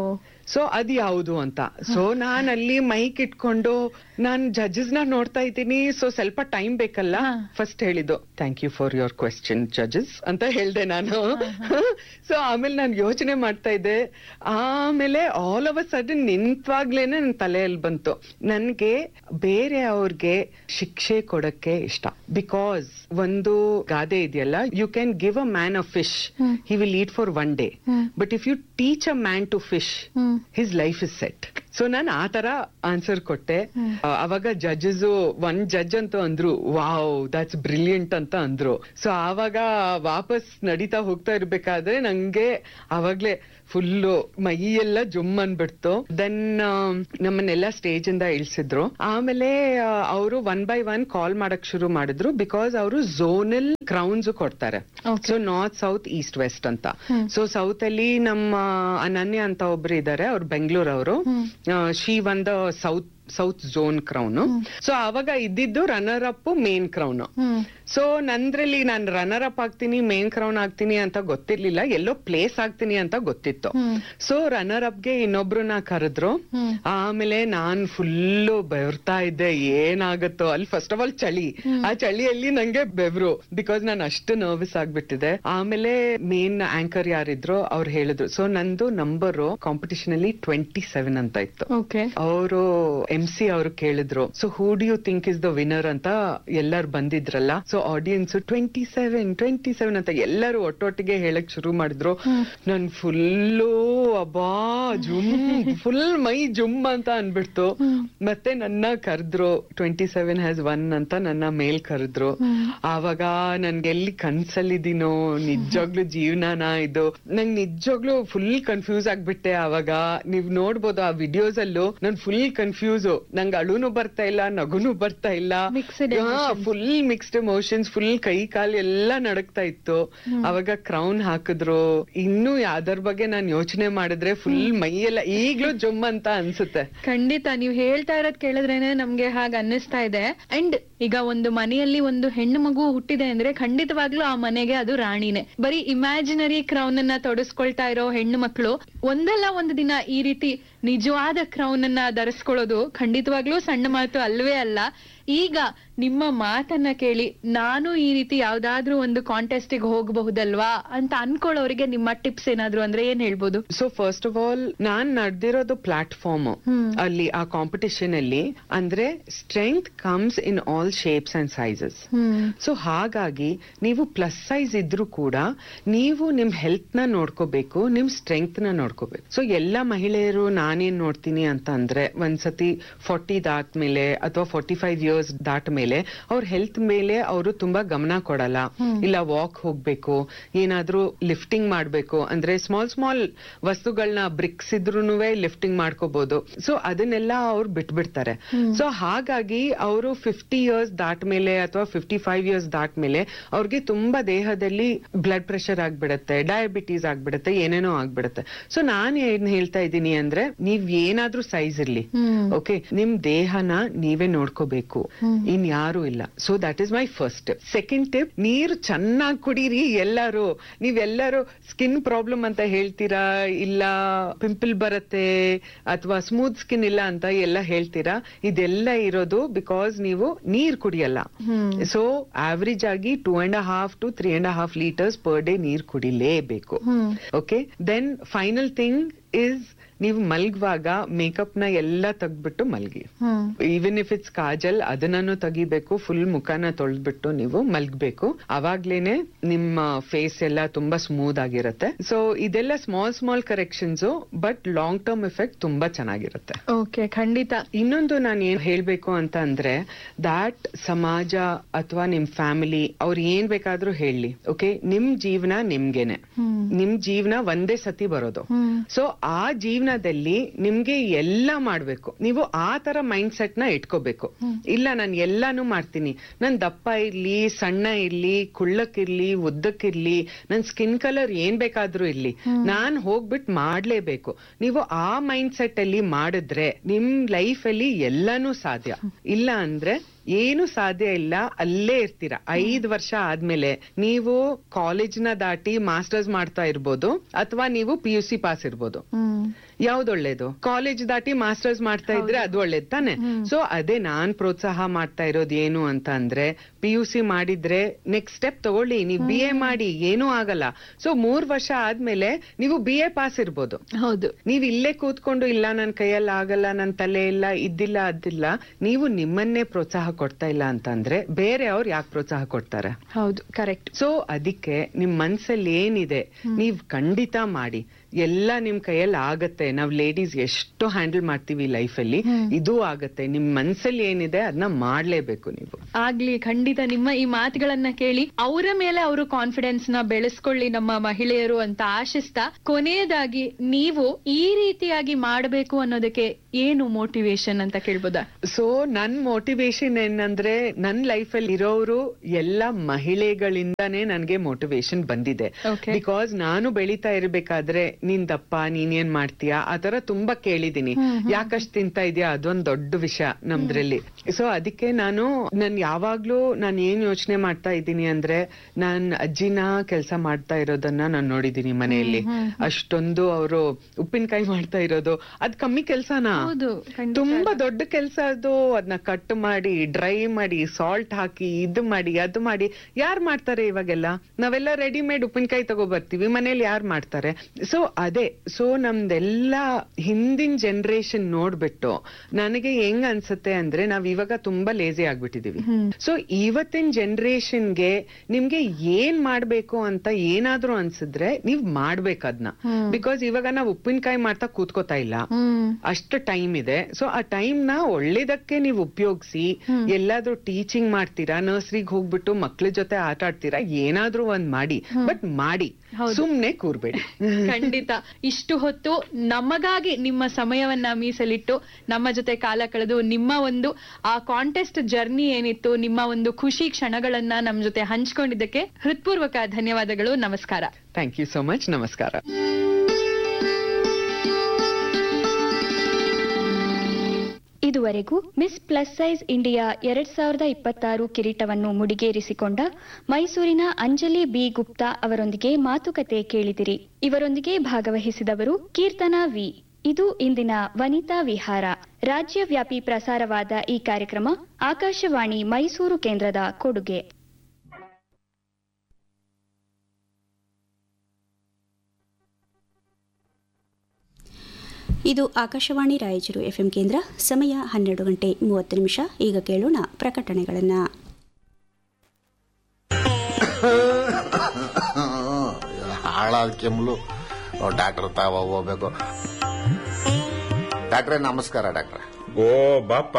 ಸೊ ಅದ್ ಯಾವುದು ಅಂತ ಸೊ ನಾನ್ ಅಲ್ಲಿ ಮೈಕ್ ಇಟ್ಕೊಂಡು ನಾನ್ ಜಡ್ಜಸ್ ನ ನೋಡ್ತಾ ಇದ್ದೀನಿ ಸೊ ಸ್ವಲ್ಪ ಟೈಮ್ ಬೇಕಲ್ಲ ಹಾ. ಫಸ್ಟ್ ಹೇಳಿದ್ದು thank you for your question judges ಅಂತ ಹೇಳ್ದೆ ನಾನು ಸೊ ಆಮೇಲೆ ನಾನು ಯೋಚನೆ ಮಾಡ್ತಾ ಇದ್ದೆ ಆಮೇಲೆ ಆಲ್ ಆಫ್ ಅ ಸಡನ್ ನಿಂತ್ವಾಗ್ಲೇನೆ ನನ್ ತಲೆಯಲ್ಲಿ ಬಂತು ನನ್ಗೆ ಬೇರೆ ಅವ್ರಿಗೆ ಶಿಕ್ಷೆ ಕೊಡಕ್ಕೆ ಇಷ್ಟ ಬಿಕಾಸ್ ಒಂದು ಗಾದೆ ಇದೆಯಲ್ಲ you can give a man a fish he will eat for one day but if you teach a man to fish hmm his life is set so ನಾನು ಆ ತರ ಆನ್ಸರ್ ಕೊಟ್ಟೆ ಆ, ಅವಾಗ ಜಡ್ಜಸ್ ಒಂದ್ ಜಡ್ಜ್ ಅಂತೂ ಅಂದ್ರು ವಾವ್ ದಟ್ಸ್ ಬ್ರಿಲಿಯಂಟ್ ಅಂತ ಅಂದ್ರು ಸೊ ಆವಾಗ ವಾಪಸ್ ನಡೀತಾ ಹೋಗ್ತಾ ಇರ್ಬೇಕಾದ್ರೆ ನಂಗೆ ಅವಾಗ್ಲೇ ಫುಲ್ಲು ಮೈ ಎಲ್ಲ ಜುಮ್ ಅನ್ಬಿಡ್ತು ದೆನ್ ನಮ್ಮನ್ನೆಲ್ಲ ಸ್ಟೇಜ್ ಇಂದ ಇಳಿಸಿದ್ರು ಆಮೇಲೆ ಅವರು ಒನ್ ಬೈ ಒನ್ ಕಾಲ್ ಮಾಡಕ್ ಶುರು ಮಾಡಿದ್ರು ಬಿಕಾಸ್ ಅವರು ಝೋನಲ್ ಕ್ರೌನ್ಸ್ ಕೊಡ್ತಾರೆ Okay. So north south east west ಅಂತ ಸೊ ಸೌತ್ ಅಲ್ಲಿ ನಮ್ಮ ಅನನ್ಯ ಅಂತ ಒಬ್ರು ಇದಾರೆ ಅವ್ರು ಬೆಂಗಳೂರು ಅವರು she won the south south zone crown so ಅವಾಗ ಇದ್ದಿದ್ದು runner up main crown hmm so ನಂದ್ರಲ್ಲಿ ನಾನು ರನ್ನರ್ ಅಪ್ ಆಗ್ತೀನಿ ಮೇನ್ ಕ್ರೌನ್ ಆಗ್ತೀನಿ ಅಂತ ಗೊತ್ತಿರ್ಲಿಲ್ಲ ಎಲ್ಲೋ ಪ್ಲೇಸ್ ಆಗ್ತೀನಿ ಅಂತ ಗೊತ್ತಿತ್ತು ಹ್ಮ್. ಸೊ ರನ್ನರ್ ಅಪ್ಗೆ ಇನ್ನೊಬ್ರನ್ನ ಕರೆದ್ರು ಹ್ಮ್. ಆಮೇಲೆ ನಾನ್ ಫುಲ್ಲು ಬೆವರ್ತಾ ಇದ್ದೆ ಏನಾಗತ್ತೋ ಅಲ್ಲಿ ಫಸ್ಟ್ ಆಫ್ ಆಲ್ ಚಳಿ ಆ ಚಳಿಯಲ್ಲಿ ನಂಗೆ ಬೆವ್ರು ಬಿಕಾಸ್ ನಾನು ಅಷ್ಟು ನರ್ವಸ್ ಆಗ್ಬಿಟ್ಟಿದೆ ಆಮೇಲೆ ಮೇನ್ ಆಂಕರ್ ಯಾರಿದ್ರು ಅವ್ರು ಹೇಳಿದ್ರು ಸೊ ನಂದು ನಂಬರ್ ಕಾಂಪಿಟಿಷನ್ ಅಲ್ಲಿ ಟ್ವೆಂಟಿ ಸೆವೆನ್ ಅಂತ ಇತ್ತು ಓಕೆ ಅವರು ಎಂ ಸಿ ಅವರು ಕೇಳಿದ್ರು so who do you think is the winner ಅಂತ ಎಲ್ಲರೂ ಬಂದಿದ್ರಲ್ಲ so audience twenty seven twenty seven ಅಂತ ಎಲ್ಲರೂ ಒಟ್ಟೊಟ್ಟಿಗೆ ಹೇಳಕ್ ಶುರು ಮಾಡಿದ್ರು ನನ್ ಫುಲ್ಲು ಅಬ್ಬಾ ಜುಮ್ ಫುಲ್ ಮೈ ಜುಮ್ ಅಂತ ಅನ್ಬಿಡ್ತು ಮತ್ತೆ ನನ್ನ ಕರೆದ್ರು ಟ್ವೆಂಟಿ ಸೆವೆನ್ ಹ್ಯಾಸ್ ಒನ್ ಅಂತ ನನ್ನ ಮೇಲ್ ಕರೆದ್ರು ಆವಾಗ ನನ್ಗೆ ಎಲ್ಲಿ ಕನ್ಸಲ್ಲಿದ್ದೀನೋ ನಿಜವಾಗ್ಲೂ ಜೀವನಾನ ಇದು ನಂಗ್ ನಿಜವಾಗ್ಲೂ ಫುಲ್ ಕನ್ಫ್ಯೂಸ್ ಆಗ್ಬಿಟ್ಟೆ ಆವಾಗ ನೀವ್ ನೋಡ್ಬೋದು ಆ ವಿಡಿಯೋಸ್ ಅಲ್ಲೂ ನನ್ ಫುಲ್ ಕನ್ಫ್ಯೂಸ್ ನಂಗ್ ಅಳುನು ಬರ್ತಾ ಇಲ್ಲ ನಗುನು ಬರ್ತಾ ಇಲ್ಲ Mixed emotions. Full mixed emotions full ಕೈ ಕಾಲು ಎಲ್ಲ ನಡಕ್ತಾ ಇತ್ತು ಅವಾಗ ಕ್ರೌನ್ ಹಾಕಿದ್ರು ಇನ್ನು ಯಾವ್ದರ ಬಗ್ಗೆ ನಾನ್ ಯೋಚನೆ ಮಾಡಿದ್ರೆ ಫುಲ್ ಮೈಯೆಲ್ಲ ಈಗ್ಲೂ ಜುಮ್ ಅಂತ ಅನ್ಸುತ್ತೆ ಖಂಡಿತ ನೀವ್ ಹೇಳ್ತಾ ಇರೋದ್ ಕೇಳಿದ್ರೇನೆ ನಮ್ಗೆ ಹಾಗ ಅನ್ನಿಸ್ತಾ ಇದೆ ಅಂಡ್ ಈಗ ಒಂದು ಮನೆಯಲ್ಲಿ ಒಂದು ಹೆಣ್ಣು ಮಗು ಹುಟ್ಟಿದೆ ಅಂದ್ರೆ ಖಂಡಿತವಾಗ್ಲೂ ಆ ಮನೆಗೆ ಅದು ರಾಣಿನೇ ಬರೀ ಇಮ್ಯಾಜಿನರಿ ಕ್ರೌನ್ ಅನ್ನ ತೊಡಸ್ಕೊಳ್ತಾ ಇರೋ ಹೆಣ್ಣು ಮಕ್ಕಳು ಒಂದಲ್ಲ ಒಂದು ದಿನ ಈ ರೀತಿ ನಿಜವಾದ ಕ್ರೌನ್ ಅನ್ನ ಧರಿಸ್ಕೊಳ್ಳೋದು ಖಂಡಿತವಾಗ್ಲೂ ಸಣ್ಣ ಮಾತು ಅಲ್ವೇ ಅಲ್ಲ ಈಗ ನಿಮ್ಮ ಮಾತನ್ನ ಕೇಳಿ ನಾನು ಈ ರೀತಿ ಯಾವ್ದಾದ್ರೂ ಒಂದು ಕಾಂಟೆಸ್ಟ್ ಗೆ ಹೋಗಬಹುದಲ್ವಾ ಅಂತ ಅನ್ಕೊಳ್ಳೋರಿಗೆ ನಿಮ್ಮ ಟಿಪ್ಸ್ ಏನಾದ್ರು ಅಂದ್ರೆ ಏನ್ ಹೇಳ್ಬೋದು ಸೊ ಫಸ್ಟ್ ಆಫ್ ಆಲ್ ನಾನ್ ನಡೆದಿರೋದು ಪ್ಲಾಟ್ಫಾರ್ಮ್ ಹ್ಮ್. ಅಲ್ಲಿ ಆ ಕಾಂಪಿಟಿಷನ್ ಅಲ್ಲಿ ಅಂದ್ರೆ strength comes in all shapes and sizes hmm so ಹಾಗಾಗಿ ನೀವು ಪ್ಲಸ್ ಸೈಜ್ ಇದ್ರೂ ಕೂಡ ನೀವು ನಿಮ್ ಹೆಲ್ತ್ ನ ನೋಡ್ಕೋಬೇಕು ನಿಮ್ ಸ್ಟ್ರೆಂತ್ ನ ನೋಡ್ಕೋಬೇಕು ಸೊ ಎಲ್ಲಾ ಮಹಿಳೆಯರು ನಾನೇನ್ ನೋಡ್ತೀನಿ ಅಂತ ಅಂದ್ರೆ ಒಂದ್ಸತಿ ಫಾರ್ಟಿ ದಾಟ್ಮೇಲೆ ಅಥವಾ ಫಾರ್ಟಿ ಫೈವ್ ಇಯರ್ಸ್ ದಾಟ್ ಮೇಲೆ ಅವ್ರ ಹೆಲ್ತ್ ಮೇಲೆ ಅವರು ತುಂಬಾ ಗಮನ ಕೊಡಲ್ಲ ಇಲ್ಲ ವಾಕ್ ಹೋಗ್ಬೇಕು ಏನಾದ್ರೂ ಲಿಫ್ಟಿಂಗ್ ಮಾಡ್ಬೇಕು ಅಂದ್ರೆ ಸ್ಮಾಲ್ ಸ್ಮಾಲ್ ವಸ್ತುಗಳನ್ನ ಬ್ರಿಕ್ಸ್ ಇದ್ರೂನು ಲಿಫ್ಟಿಂಗ್ ಮಾಡ್ಕೋಬಹುದು ಸೊ ಅದನ್ನೆಲ್ಲ ಅವ್ರು ಬಿಟ್ಬಿಡ್ತಾರೆ ಸೊ ಹಾಗಾಗಿ ಅವರು ಫಿಫ್ಟಿ ಇಯರ್ಸ್ ದಾಟ್ ಮೇಲೆ ಅಥವಾ ಫಿಫ್ಟಿ ಫೈವ್ ಇಯರ್ಸ್ ದಾಟ್ ಮೇಲೆ ಅವ್ರಿಗೆ ತುಂಬಾ ದೇಹದಲ್ಲಿ ಬ್ಲಡ್ ಪ್ರೆಷರ್ ಆಗ್ಬಿಡತ್ತೆ ಡಯಾಬಿಟೀಸ್ ಆಗ್ಬಿಡತ್ತೆ ಏನೇನೋ ಆಗ್ಬಿಡತ್ತೆ ಸೊ ನಾನ್ ಏನ್ ಹೇಳ್ತಾ ಇದ್ದೀನಿ ಅಂದ್ರೆ ನೀವ್ ಏನಾದ್ರೂ ಸೈಜ್ ಇರ್ಲಿ ಹ್ಮ್ ಓಕೆ ನಿಮ್ ದೇಹನ ನೀವೇ ನೋಡ್ಕೋಬೇಕು ಇನ್ ಯಾರು ಇಲ್ಲ so that is my first tip second tip ನೀರು ಚೆನ್ನಾಗಿ ಕುಡೀರಿ ಎಲ್ಲರೂ ನೀವೆಲ್ಲರೂ ಸ್ಕಿನ್ ಪ್ರಾಬ್ಲಮ್ ಅಂತ ಹೇಳ್ತೀರಾ ಇಲ್ಲ ಪಿಂಪಲ್ ಬರತ್ತೆ ಅಥವಾ ಸ್ಮೂತ್ ಸ್ಕಿನ್ ಇಲ್ಲ ಅಂತ ಎಲ್ಲ ಹೇಳ್ತೀರಾ ಇದೆಲ್ಲ ಇರೋದು ಬಿಕಾಸ್ ನೀವು ನೀರ್ ಕುಡಿಯಲ್ಲ ಹ್ಮ್ ಸೊ ಆವರೇಜ್ ಆಗಿ two and half to three and half litres per day ನೀರ್ ಕುಡಿಲೇಬೇಕು hmm okay then final thing is ನೀವು ಮಲ್ಗುವಾಗ ಮೇಕಪ್ ನ ಎಲ್ಲ ತೆಗ್ದ್ಬಿಟ್ಟು ಮಲ್ಗಿ hmm even if it's kajal ಅದನ್ನೂ ತೆಗಿಬೇಕು ಫುಲ್ ಮುಖನ ತೊಳೆದ್ಬಿಟ್ಟು ನೀವು ಮಲ್ಗ್ಬೇಕು ಅವಾಗ್ಲೇನೆ ನಿಮ್ಮ ಫೇಸ್ ಎಲ್ಲ ತುಂಬಾ ಸ್ಮೂತ್ ಆಗಿರುತ್ತೆ ಸೊ ಇದೆಲ್ಲ small small corrections but long term effect ತುಂಬಾ ಚೆನ್ನಾಗಿರುತ್ತೆ ಓಕೆ ಖಂಡಿತ ಇನ್ನೊಂದು ನಾನು ಏನ್ ಹೇಳ್ಬೇಕು ಅಂತ ಅಂದ್ರೆ ದಾಟ್ ಸಮಾಜ ಅಥವಾ ನಿಮ್ ಫ್ಯಾಮಿಲಿ ಅವ್ರು ಏನ್ ಬೇಕಾದ್ರೂ ಹೇಳಿ ಓಕೆ ನಿಮ್ ಜೀವನ ನಿಮ್ಗೆನೆ ಹ್ಮ್ ನಿಮ್ ಜೀವನ ಒಂದೇ ಸತಿ ಬರೋದು ಹ್ಮ್ ಸೊ ಆ ಜೀವನದಲ್ಲಿ ನಿಮ್ಗೆ ಎಲ್ಲ ಮಾಡ್ಬೇಕು ನೀವು ಆ ತರ ಮೈಂಡ್ ಸೆಟ್ ನ ಇಟ್ಕೋಬೇಕು ಇಲ್ಲ ನಾನು ಎಲ್ಲಾನು ಮಾಡ್ತೀನಿ ನನ್ ದಪ್ಪ ಇರ್ಲಿ ಸಣ್ಣ ಇರ್ಲಿ ಕುಳ್ಳಕ್ಕಿರ್ಲಿ ಉದ್ದಕ್ಕಿರ್ಲಿ ನನ್ ಸ್ಕಿನ್ ಕಲರ್ ಏನ್ ಬೇಕಾದ್ರೂ ಇರ್ಲಿ ನಾನ್ ಹೋಗ್ಬಿಟ್ ಮಾಡ್ಲೇಬೇಕು ನೀವು ಆ ಮೈಂಡ್ ಸೆಟ್ ಅಲ್ಲಿ ಮಾಡಿದ್ರೆ ನಿಮ್ ಲೈಫ್ ಅಲ್ಲಿ ಎಲ್ಲಾನು ಸಾಧ್ಯ ಇಲ್ಲ ಅಂದ್ರೆ ಏನು ಸಾಧ್ಯ ಇಲ್ಲ ಅಲ್ಲೇ ಇರ್ತೀರ ಐದ್ ವರ್ಷ ಆದ್ಮೇಲೆ ನೀವು ಕಾಲೇಜ್ನ ದಾಟಿ ಮಾಸ್ಟರ್ಸ್ ಮಾಡ್ತಾ ಇರ್ಬೋದು ಅಥವಾ ನೀವು ಪಿ ಯು ಸಿ ಪಾಸ್ ಇರ್ಬೋದು ಹ್ಮ್ ಯಾವ್ದು ಒಳ್ಳೇದು ಕಾಲೇಜ್ ದಾಟಿ ಮಾಸ್ಟರ್ಸ್ ಮಾಡ್ತಾ ಇದ್ರೆ ಅದು ಒಳ್ಳೇದು ತಾನೆ ಸೊ ಅದೇ ನಾನ್ ಪ್ರೋತ್ಸಾಹ ಮಾಡ್ತಾ ಇರೋದು ಏನು ಅಂತ ಅಂದ್ರೆ ಪಿ ಯು ಸಿ ಮಾಡಿದ್ರೆ ನೆಕ್ಸ್ಟ್ ಸ್ಟೆಪ್ ತಗೊಳ್ಳಿ ನೀವು ಬಿ ಎ ಮಾಡಿ ಏನೂ ಆಗಲ್ಲ ಸೊ ಮೂರ್ ವರ್ಷ ಆದ್ಮೇಲೆ ನೀವು ಬಿ ಎ ಪಾಸ್ ಇರ್ಬೋದು ಹೌದು ನೀವ್ ಇಲ್ಲೇ ಕೂತ್ಕೊಂಡು ಇಲ್ಲ ನನ್ ಕೈಯಲ್ಲಿ ಆಗಲ್ಲ ನನ್ ತಲೆ ಇಲ್ಲ ಇದ್ದಿಲ್ಲ ಅದಿಲ್ಲ ನೀವು ನಿಮ್ಮನ್ನೇ ಪ್ರೋತ್ಸಾಹ ಕೊಡ್ತಾ ಇಲ್ಲ ಅಂತಂದ್ರೆ ಬೇರೆ ಅವ್ರು ಯಾಕೆ ಪ್ರೋತ್ಸಾಹ ಕೊಡ್ತಾರೆ ಹೌದು ಕರೆಕ್ಟ್ ಸೊ ಅದಕ್ಕೆ ನಿಮ್ ಮನ್ಸಲ್ಲಿ ಏನಿದೆ ನೀವ್ ಖಂಡಿತ ಮಾಡಿ ಎಲ್ಲ ನಿಮ್ ಕೈಯಲ್ಲಿ ಆಗತ್ತೆ ನಾವ್ ಲೇಡೀಸ್ ಎಷ್ಟು ಹ್ಯಾಂಡಲ್ ಮಾಡ್ತೀವಿ ಲೈಫ್ ಅಲ್ಲಿ ಇದು ಆಗತ್ತೆ ನಿಮ್ ಮನ್ಸಲ್ಲಿ ಏನಿದೆ ಅದನ್ನ ಮಾಡ್ಲೇಬೇಕು ನೀವು ಆಗ್ಲಿ ಖಂಡಿತ ನಿಮ್ಮ ಈ ಮಾತುಗಳನ್ನ ಕೇಳಿ ಅವರ ಮೇಲೆ ಅವರು ಕಾನ್ಫಿಡೆನ್ಸ್ ನ ಬೆಳೆಸ್ಕೊಳ್ಳಿ ನಮ್ಮ ಮಹಿಳೆಯರು ಅಂತ ಆಶಿಸ್ತಾ ಕೊನೆಯದಾಗಿ ನೀವು ಈ ರೀತಿಯಾಗಿ ಮಾಡಬೇಕು ಅನ್ನೋದಕ್ಕೆ ಏನು ಮೋಟಿವೇಶನ್ ಅಂತ ಕೇಳ್ಬೋದಾ ಸೊ ನನ್ ಮೋಟಿವೇಶನ್ ಏನಂದ್ರೆ ನನ್ ಲೈಫ್ ಅಲ್ಲಿ ಇರೋರು ಎಲ್ಲ ಮಹಿಳೆಗಳಿಂದಾನೇ ನನ್ಗೆ ಮೋಟಿವೇಶನ್ ಬಂದಿದೆ Okay. ಬಿಕಾಸ್ ನಾನು ಬೆಳೀತಾ ಇರ್ಬೇಕಾದ್ರೆ ನೀನ್ ದಪ್ಪ ನೀನ್ ಏನ್ ಮಾಡ್ತೀಯಾ ಆತರ ತುಂಬಾ ಕೇಳಿದೀನಿ ಯಾಕಷ್ಟ್ ತಿಂತಾ ಇದೀಯಾ ಅದೊಂದ್ ದೊಡ್ಡ ವಿಷಯ ನಮ್ದ್ರಲ್ಲಿ ಸೊ ಅದಕ್ಕೆ ನಾನು ನನ್ ಯಾವಾಗ್ಲೂ ನಾನು ಏನ್ ಯೋಚನೆ ಮಾಡ್ತಾ ಇದ್ದೀನಿ ಅಂದ್ರೆ ನಾನ್ ಅಜ್ಜಿನ ಕೆಲಸ ಮಾಡ್ತಾ ಇರೋದನ್ನ ನಾನ್ ನೋಡಿದೀನಿ ಮನೆಯಲ್ಲಿ ಅಷ್ಟೊಂದು ಅವರು ಉಪ್ಪಿನಕಾಯಿ ಮಾಡ್ತಾ ಇರೋದು ಅದ್ ಕಮ್ಮಿ ಕೆಲ್ಸನಾ ಹೌದು ಖಂಡಿತ ತುಂಬಾ ದೊಡ್ಡ ಕೆಲ್ಸ ಅದು ಅದನ್ನ ಕಟ್ ಮಾಡಿ ಡ್ರೈ ಮಾಡಿ ಸಾಲ್ಟ್ ಹಾಕಿ ಇದು ಮಾಡಿ ಅದು ಮಾಡಿ ಯಾರ್ ಮಾಡ್ತಾರೆ ಇವಾಗೆಲ್ಲ ನಾವೆಲ್ಲ ರೆಡಿಮೇಡ್ ಉಪ್ಪಿನಕಾಯಿ ತಗೋ ಬರ್ತೀವಿ ಮನೇಲಿ ಯಾರ್ ಮಾಡ್ತಾರೆ ಸೊ ಅದೇ ಸೊ ನಮ್ದೆಲ್ಲ ಹಿಂದಿನ ಜನರೇಷನ್ ನೋಡ್ಬಿಟ್ಟು ನನಗೆ ಹೆಂಗ್ ಅನ್ಸುತ್ತೆ ಅಂದ್ರೆ ನಾವ್ ಇವಾಗ ತುಂಬಾ ಲೇಜಿ ಆಗ್ಬಿಟ್ಟಿದೀವಿ ಸೊ ಇವತ್ತಿನ ಜನರೇಷನ್ಗೆ ನಿಮ್ಗೆ ಏನ್ ಮಾಡ್ಬೇಕು ಅಂತ ಏನಾದ್ರೂ ಅನ್ಸಿದ್ರೆ ನೀವ್ ಮಾಡ್ಬೇಕು ಅದನ್ನ ಬಿಕಾಸ್ ಇವಾಗ ನಾವ್ ಉಪ್ಪಿನಕಾಯಿ ಮಾಡ್ತಾ ಕೂತ್ಕೋತಾ ಇಲ್ಲ ಹ್ಮ್ ಅಷ್ಟು ಟೈಮ್ ಇದೆ ಸೊ ಆ ಟೈಮ್ ನ ಒಳ್ಳೇದಕ್ಕೆ ನೀವು ಉಪಯೋಗಿಸಿ ಎಲ್ಲಾದ್ರೂ ಟೀಚಿಂಗ್ ಮಾಡ್ತೀರಾ ನರ್ಸರಿಗ್ ಹೋಗ್ಬಿಟ್ಟು ಮಕ್ಳ ಜೊತೆ ಆಟ ಆಡ್ತೀರಾ ಏನಾದ್ರೂ ಒಂದ್ ಮಾಡಿ ಬಟ್ ಮಾಡಿ ಸುಮ್ನೆ ಕೂರ್ಬೇಡಿ ಖಂಡಿತ ಇಷ್ಟು ಹೊತ್ತು ನಮಗಾಗಿ ನಿಮ್ಮ ಸಮಯವನ್ನ ಮೀಸಲಿಟ್ಟು ನಮ್ಮ ಜೊತೆ ಕಾಲ ಕಳೆದು ನಿಮ್ಮ ಒಂದು ಆ ಕಾಂಟೆಸ್ಟ್ ಜರ್ನಿ ಏನಿತ್ತು ನಿಮ್ಮ ಒಂದು ಖುಷಿ ಕ್ಷಣಗಳನ್ನ ನಮ್ಮ ಜೊತೆ ಹಂಚ್ಕೊಂಡಿದ್ದಕ್ಕೆ ಹೃತ್ಪೂರ್ವಕ ಧನ್ಯವಾದಗಳು ನಮಸ್ಕಾರ ಥ್ಯಾಂಕ್ ಯು ಸೋ ಮಚ್ ನಮಸ್ಕಾರ ಇದುವರೆಗೂ ಮಿಸ್ ಪ್ಲಸ್ ಸೈಜ್ ಇಂಡಿಯಾ ಎರಡ್ ಸಾವಿರದ ಇಪ್ಪತ್ತಾರು ಕಿರೀಟವನ್ನು ಮುಡಿಗೇರಿಸಿಕೊಂಡ ಮೈಸೂರಿನ ಅಂಜಲಿ ಬಿ ಗುಪ್ತಾ ಅವರೊಂದಿಗೆ ಮಾತುಕತೆ ಕೇಳಿದಿರಿ ಇವರೊಂದಿಗೆ ಭಾಗವಹಿಸಿದವರು ಕೀರ್ತನಾ ವಿ ಇದು ಇಂದಿನ ವನಿತಾ ವಿಹಾರ ರಾಜ್ಯವ್ಯಾಪಿ ಪ್ರಸಾರವಾದ ಈ ಕಾರ್ಯಕ್ರಮ ಆಕಾಶವಾಣಿ ಮೈಸೂರು ಕೇಂದ್ರದ ಕೊಡುಗೆ ಇದು ಆಕಾಶವಾಣಿ ರಾಯಚೂರು ಎಫ್ಎಂ ಕೇಂದ್ರ ಸಮಯ ಹನ್ನೆರಡು ಗಂಟೆ ಮೂವತ್ತು ನಿಮಿಷ ಈಗ ಕೇಳೋಣ ಪ್ರಕಟಣೆಗಳನ್ನು ಹಾಳಾದ ಕೆಮ್ಮಲು ಡಾಕ್ಟರ್ ತಾವ ಹೋಗ್ಬೇಕು ಡಾಕ್ಟ್ರೇ ನಮಸ್ಕಾರ ಡಾಕ್ಟ್ರೆ ಓ ಬಾಪ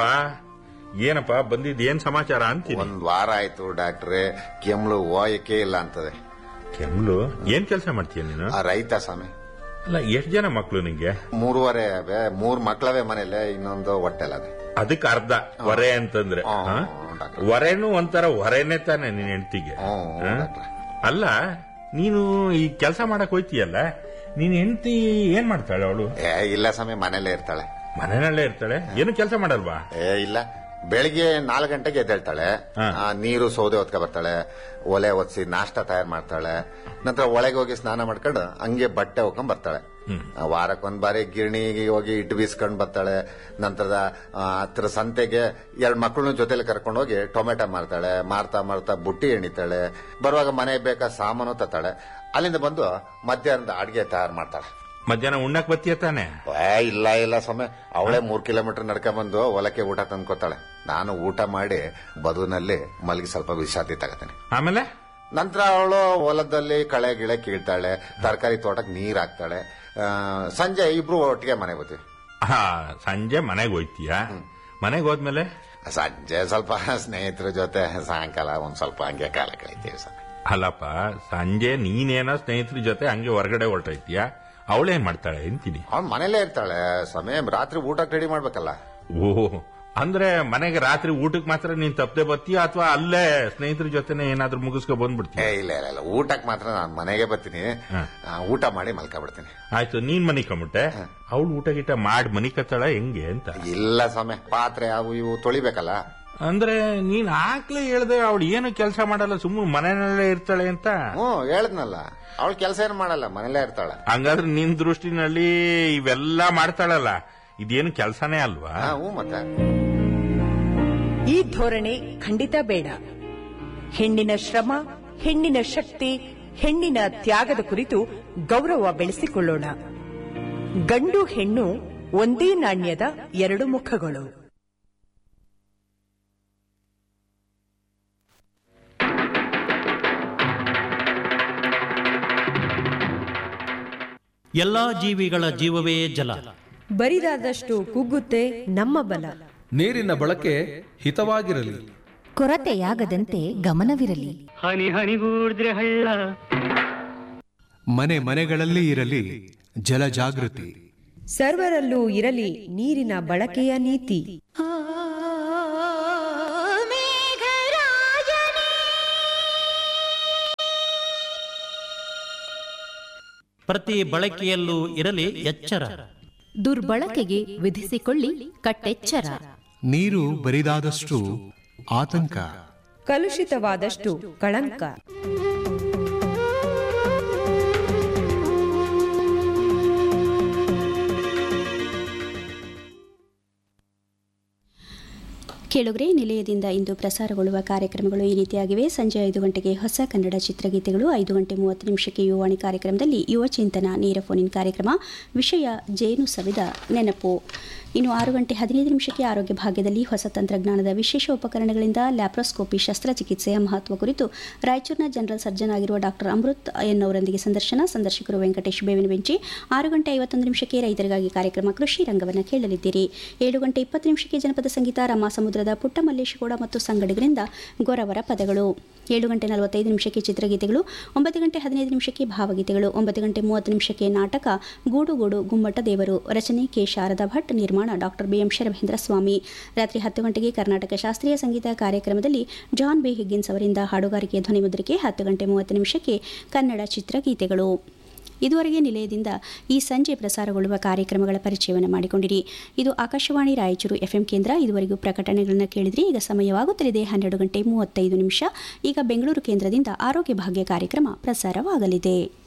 ಏನಪ್ಪ ಬಂದಿದ್ ಏನ್ ಸಮಾಚಾರ ಅಂತೀನಿ ಒಂದ್ ವಾರ ಆಯ್ತು ಡಾಕ್ಟ್ರೆ ಕೆಮ್ಲು ಹೋಯಕ್ಕೆ ಇಲ್ಲ ಅಂತದೆ ಕೆಮ್ಲು ಏನ್ ಕೆಲಸ ಮಾಡ್ತೀಯ ನೀನು ಆ ರೈತ ಸ್ವಾಮಿ ಅಲ್ಲ ಎಷ್ಟ್ ಜನ ಮಕ್ಳು ನಿಂಗೆ ಮೂರುವರೆ ಅವೆ ಮೂರ್ ಮಕ್ಳವೆ ಮನೇಲೆ ಇನ್ನೊಂದು ಹೊಟ್ಟೆಲದೆ ಅದಕ್ಕೆ ಅರ್ಧ ಹೊರೆ ಅಂತಂದ್ರೆ ಹ್ಮ್, ಹಾ? ಹ್ಮ್, ಡಾಕ್ಟ್ರೆ. ಹೊರೆನೂ ಒಂಥರ ಹೊರೆನೇ ತಾನೆ ನಿನ್ ಹೆಂಡತಿಗೆ ಹ್ಮ್, ಡಾಕ್ಟ್ರೆ. ಅಲ್ಲ ನೀನು ಈ ಕೆಲಸ ಮಾಡಕ್ ಹೋಯ್ತೀಯಲ್ಲ ನೀನ್ ಹೆಂಡತಿ ಏನ್ ಮಾಡ್ತಾಳೆ ಅವಳು ಏ ಇಲ್ಲ ಸ್ವಾಮಿ ಮನೇಲೆ ಇರ್ತಾಳೆ ಮನೆಯಲ್ಲೇ ಇರ್ತಾಳೆ ಏನು ಕೆಲಸ ಮಾಡಲ್ವಾ ಏ ಇಲ್ಲ ಬೆಳಿಗ್ಗೆ ನಾಲ್ಕು ಗಂಟೆಗೆ ಎದ್ದೇಳ್ತಾಳೆ ಹಾ. ಆ, ನೀರು ಸೌದೆ ಹೊತ್ಕೊ ಬರ್ತಾಳೆ ಒಲೆ ಒತ್ಸಿ ನಾಷ್ಟ ತಯಾರು ಮಾಡ್ತಾಳೆ ನಂತರ ಒಳಗೆ ಹೋಗಿ ಸ್ನಾನ ಮಾಡ್ಕೊಂಡು ಹಂಗೆ ಬಟ್ಟೆ ಹೋಗ್ಕೊಂಡ್ ಬರ್ತಾಳೆ ಆ, ವಾರಕ್ಕೊಂದ್ ಬಾರಿ ಗಿರಣಿಗೆ ಹೋಗಿ ಇಟ್ಟು ಬೀಸ್ಕೊಂಡ್ ಬರ್ತಾಳೆ ನಂತರದ ಆ, ಹತ್ರ ಸಂತೆಗೆ ಎರಡ್ ಮಕ್ಕಳನ್ನ ಜೊತೆಲಿ ಕರ್ಕೊಂಡು ಹೋಗಿ ಟೊಮೆಟೊ ಮಾರ್ತಾಳೆ ಮಾರ್ತಾ ಮಾರ್ತಾ ಬುಟ್ಟಿ ಎಣಿತಾಳೆ ಬರುವಾಗ ಮನೆ ಬೇಕಾ ಸಾಮಾನು ತತ್ತಾಳೆ ಅಲ್ಲಿಂದ ಬಂದು ಮಧ್ಯಾಹ್ನದ ಅಡಿಗೆ ತಯಾರು ಮಾಡ್ತಾಳೆ ಮಧ್ಯಾಹ್ನ ಉಣ್ಣಕ್ ಬತ್ತೀಯ ತಾನೆ ಏ ಇಲ್ಲ ಇಲ್ಲ ಸ್ವಾಮಿ ಅವಳೇ ಮೂರ್ ಕಿಲೋಮೀಟರ್ ನಡ್ಕೊಂಡ್ ಬಂದು ಹೊಲಕ್ಕೆ ಊಟ ತಂದ್ಕೊತಾಳೆ ನಾನು ಊಟ ಮಾಡಿ ಬದುನಲ್ಲಿ ಮಲಗಿ ಸ್ವಲ್ಪ ವಿಶ್ರಾಂತಿ ತಗತೀನಿ ಆಮೇಲೆ ನಂತರ ಅವಳು ಹೊಲದಲ್ಲಿ ಕಳೆ ಗಿಳೆ ಕೀಳ್ತಾಳೆ ತರಕಾರಿ ತೋಟಕ್ಕೆ ನೀರ್ ಹಾಕ್ತಾಳೆ ಆ, ಸಂಜೆ ಇಬ್ರು ಒಟ್ಟಿಗೆ ಮನೆಗೆ ಬರ್ತೀವಿ ಹಾ ಸಂಜೆ ಮನೆಗೆ ಹೋಯ್ತೀಯ ಮನೆಗೆ ಹೋದ್ಮೇಲೆ ಸಂಜೆ ಸ್ವಲ್ಪ ಸ್ನೇಹಿತರ ಜೊತೆ ಸಾಯಂಕಾಲ ಒಂದ್ ಸ್ವಲ್ಪ ಹಂಗೆ ಕಾಲ ಕಳಿತೀವಿ ಸ್ವಾಮಿ ಅಲ್ಲಪ್ಪ ಸಂಜೆ ನೀನೇನೋ ಸ್ನೇಹಿತರ ಜೊತೆ ಹಂಗೆ ಹೊರಗಡೆ ಹೊರಟೈತೀಯ ಅವಳೇನ್ ಮಾಡ್ತಾಳೆ ಅಂತೀನಿ ಅವ್ನ್ ಮನೇಲೇ ಇರ್ತಾಳೆ ಸ್ವಾಮಿ ರಾತ್ರಿ ಊಟಕ್ಕೆ ರೆಡಿ ಮಾಡ್ಬೇಕಲ್ಲ ಓಹ್ ಅಂದ್ರೆ ಮನೆಗೆ ರಾತ್ರಿ ಊಟಕ್ಕೆ ಮಾತ್ರ ನೀನ್ ತಪ್ಪದೆ ಬರ್ತೀಯ ಅಥವಾ ಅಲ್ಲೇ ಸ್ನೇಹಿತರ ಜೊತೆನೆ ಏನಾದ್ರೂ ಮುಗಿಸ್ಕೊ ಏ ಬಂದ್ಬಿಡ್ತೀಯ ಇಲ್ಲ ಇಲ್ಲ ಇಲ್ಲ ಊಟಕ್ಕೆ ಮಾತ್ರ ನಾನು ಮನೆಗೆ ಬರ್ತೀನಿ ಹ. ಆ, ಊಟ ಮಾಡಿ ಮಲ್ಕೊಬಿಡ್ತೀನಿ ಆಯ್ತು ನೀನ್ ಮನಿ ಕಮ್ಬಿಟ್ಟೆ ಅವಳು ಊಟ ಗೀಟ ಮಾಡಿ ಮನಿ ಕತ್ತಾಳ ಹೆಂಗೆ ಅಂತ ಇಲ್ಲ ಸ್ವಾಮಿ ಪಾತ್ರೆ ಅವು ಇವು ತೊಳಿಬೇಕಲ್ಲ ಅಂದ್ರೆ ನೀನ್ ಆಗ್ಲೇ ಹೇಳ್ದೆ ಅವಳು ಏನು ಕೆಲಸ ಮಾಡಲ್ಲ ಸುಮ್ಮನೆ ಮನೆಯಲ್ಲೇ ಇರ್ತಾಳೆ ಅಂತ ಹ್ಮ್ ಹೇಳದ್ನಲ್ಲ ಅವಳು ಕೆಲಸ ಏನ್ ಮಾಡಲ್ಲ ಮನೇಲೇ ಇರ್ತಾಳೆ ಹಂಗಾದ್ರೆ ನಿನ್ ದೃಷ್ಟಿನಲ್ಲಿ ಇವೆಲ್ಲ ಮಾಡ್ತಾಳಲ್ಲ ಇದೇನು ಕೆಲಸನೇ ಅಲ್ವಾ ಹಾ, ಹ್ಞೂ ಮತ್ತೆ ಈ ಧೋರಣೆ ಖಂಡಿತ ಬೇಡ ಹೆಣ್ಣಿನ ಶ್ರಮ ಹೆಣ್ಣಿನ ಶಕ್ತಿ ಹೆಣ್ಣಿನ ತ್ಯಾಗದ ಕುರಿತು ಗೌರವ ಬೆಳೆಸಿಕೊಳ್ಳೋಣ ಗಂಡು ಹೆಣ್ಣು ಒಂದೇ ನಾಣ್ಯದ ಎರಡು ಮುಖಗಳು ಎಲ್ಲಾ ಜೀವಿಗಳ ಜೀವವೇ ಜಲ ಬರಿದಾದಷ್ಟು ಕುಗ್ಗುತ್ತೆ ನಮ್ಮ ಬಲ ನೀರಿನ ಬಳಕೆ ಹಿತವಾಗಿರಲಿ ಕೊರತೆಯಾಗದಂತೆ ಗಮನವಿರಲಿ ಹನಿ ಹನಿಗೂಡಿದ್ರೆ ಹಳ್ಳ ಮನೆ ಮನೆಗಳಲ್ಲಿ ಇರಲಿ ಜಲ ಜಾಗೃತಿ ಸರ್ವರಲ್ಲೂ ಇರಲಿ ನೀರಿನ ಬಳಕೆಯ ನೀತಿ ಪ್ರತಿ ಬಳಕೆಯಲ್ಲೂ ಇರಲಿ ಎಚ್ಚರ ದುರ್ಬಳಕೆಗೆ ವಿಧಿಸಿಕೊಳ್ಳಿ ಕಟ್ಟೆಚ್ಚರ ನೀರು ಬರಿದಾದಷ್ಟು ಆತಂಕ ಕಲುಷಿತವಾದಷ್ಟು ಕಳಂಕ ಕೇಳುಗರೆ ನಿಲಯದಿಂದ ಇಂದು ಪ್ರಸಾರಗೊಳ್ಳುವ ಕಾರ್ಯಕ್ರಮಗಳು ಈ ರೀತಿಯಾಗಿವೆ ಸಂಜೆ ಐದು ಗಂಟೆಗೆ ಹೊಸ ಕನ್ನಡ ಚಿತ್ರಗೀತೆಗಳು ಐದು ಗಂಟೆ ಮೂವತ್ತು ನಿಮಿಷಕ್ಕೆ ಯುವಾಣಿ ಕಾರ್ಯಕ್ರಮದಲ್ಲಿ ಯುವ ಚಿಂತನ ನೇರ ಫೋನಿನ್ ಕಾರ್ಯಕ್ರಮ ವಿಷಯ ಜೇನು ಸವಿದ ನೆನಪು ಇನ್ನು ಆರು ಗಂಟೆ ಹದಿನೈದು ನಿಮಿಷಕ್ಕೆ ಆರೋಗ್ಯ ಭಾಗ್ಯದಲ್ಲಿ ಹೊಸ ತಂತ್ರಜ್ಞಾನದ ವಿಶೇಷ ಉಪಕರಣಗಳಿಂದ ಲ್ಯಾಪ್ರೋಸ್ಕೋಪಿ ಶಸ್ತ್ರಚಿಕಿತ್ಸೆಯ ಮಹತ್ವ ಕುರಿತು ರಾಯಚೂರಿನ ಜನರಲ್ ಸರ್ಜನ್ ಆಗಿರುವ ಡಾಕ್ಟರ್ ಅಮೃತ್ ಎನ್ ಅವರೊಂದಿಗೆ ಸಂದರ್ಶನ ಸಂದರ್ಶಕರು ವೆಂಕಟೇಶ್ ಬೇವಿನ ಬೆಂಚಿ ಆರು ಗಂಟೆ ಐವತ್ತೊಂದು ನಿಮಿಷಕ್ಕೆ ರೈತರಿಗಾಗಿ ಕಾರ್ಯಕ್ರಮ ಕೃಷಿ ರಂಗವನ್ನು ಕೇಳಲಿದ್ದೀರಿ ಏಳು ಗಂಟೆ ಇಪ್ಪತ್ತು ನಿಮಿಷಕ್ಕೆ ಜನಪದ ಸಂಗೀತ ರಾಮಸಮುದ್ರದ ಪುಟ್ಟ ಮಲ್ಲೇಶಗೌಡ ಮತ್ತು ಸಂಗಡಿಗರಿಂದ ಗೊರವರ ಪದಗಳು ಏಳು ಗಂಟೆ ನಲವತ್ತೈದು ನಿಮಿಷಕ್ಕೆ ಚಿತ್ರಗೀತೆಗಳು ಒಂಬತ್ತು ಗಂಟೆ ಹದಿನೈದು ನಿಮಿಷಕ್ಕೆ ಭಾವಗೀತೆಗಳು ಒಂಬತ್ತು ಗಂಟೆ ಮೂವತ್ತು ನಿಮಿಷಕ್ಕೆ ನಾಟಕ ಗೂಡು ಗೂಡು ಗುಮ್ಮಟ ದೇವರು ರಚನೆ ಕೆ ಶಾರದಾ ಭಟ್ ನಿರ್ಮಾಣ ಡಾಕ್ಟರ್ ಬಿಎಂ ಶರಭೇಂದ್ರ ಸ್ವಾಮಿ ರಾತ್ರಿ ಹತ್ತು ಗಂಟೆಗೆ ಕರ್ನಾಟಕ ಶಾಸ್ತ್ರೀಯ ಸಂಗೀತ ಕಾರ್ಯಕ್ರಮದಲ್ಲಿ ಜಾನ್ ಬಿ ಹಿಗ್ಗಿನ್ಸ್ ಅವರಿಂದ ಹಾಡುಗಾರಿಕೆ ಧ್ವನಿಮುದ್ರಿಕೆ ಹತ್ತು ಗಂಟೆ ಮೂವತ್ತು ನಿಮಿಷಕ್ಕೆ ಕನ್ನಡ ಚಿತ್ರಗೀತೆಗಳು ಇದುವರೆಗೆ ನಿಲಯದಿಂದ ಈ ಸಂಜೆ ಪ್ರಸಾರಗೊಳ್ಳುವ ಕಾರ್ಯಕ್ರಮಗಳ ಪರಿಚಯವನ್ನು ಮಾಡಿಕೊಂಡಿರಿ ಇದು ಆಕಾಶವಾಣಿ ರಾಯಚೂರು ಎಫ್ಎಂ ಕೇಂದ್ರ ಇದುವರೆಗೂ ಪ್ರಕಟಣೆಗಳನ್ನು ಕೇಳಿದ್ರಿ ಈಗ ಸಮಯವಾಗುತ್ತಲಿದೆ ಹನ್ನೆರಡು ಗಂಟೆ ಮೂವತ್ತೈದು ನಿಮಿಷ ಈಗ ಬೆಂಗಳೂರು ಕೇಂದ್ರದಿಂದ ಆರೋಗ್ಯ ಭಾಗ್ಯ ಕಾರ್ಯಕ್ರಮ ಪ್ರಸಾರವಾಗಲಿದೆ